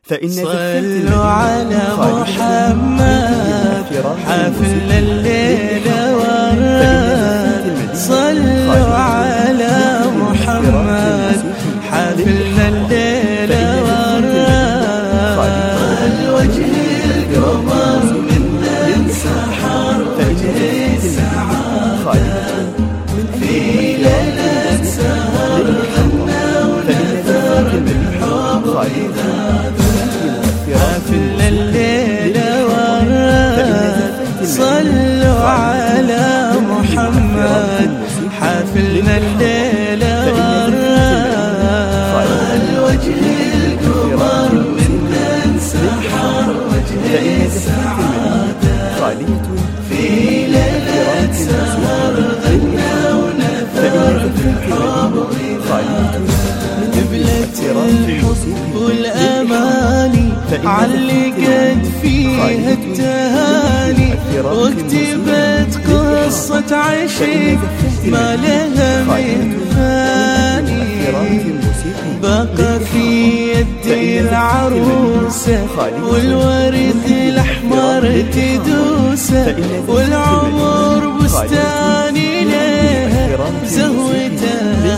فإن صلوا على محمد حفل الليلة ورد صلوا على محمد حفل الليلة ورد الوجه القمر من انسحر وجه السعادة في ليلة سهر غنى ونثر بالحب حفل الليلة ورد صلوا على محمد حفلنا الليلة ورد الوجه القمر من انسحر وجه السعادة في ليلة سهر غنى ونثر بالحب قبلة الحب والأماني علقت فيها التهاني واكتبت قصة عشق ما لها مثاني بقى في يدي العروسة والورد الأحمر تدوسه والعمر بستاني لها زهوتها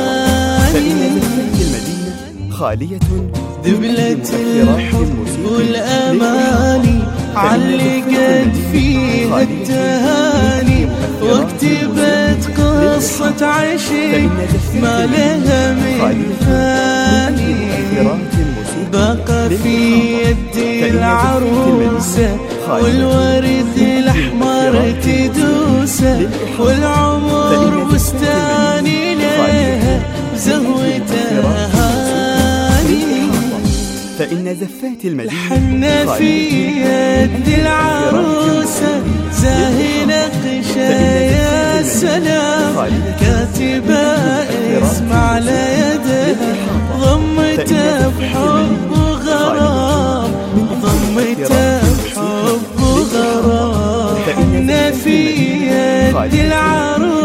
خالية دبلة الحب والأماني علقت فيها التهاني واكتبت قصة عشق ما لها مثاني بقى في يدي العروسة والورد الأحمر تدوسه والعمر بستاني لها زهوتها فإن زفات المدينة حنا في يد العروسة زاهي نقشة يا سلام كاتبة اسم على يدها ضمته بحب وغرام ضمته بحب وغرام حنا في يد العروسة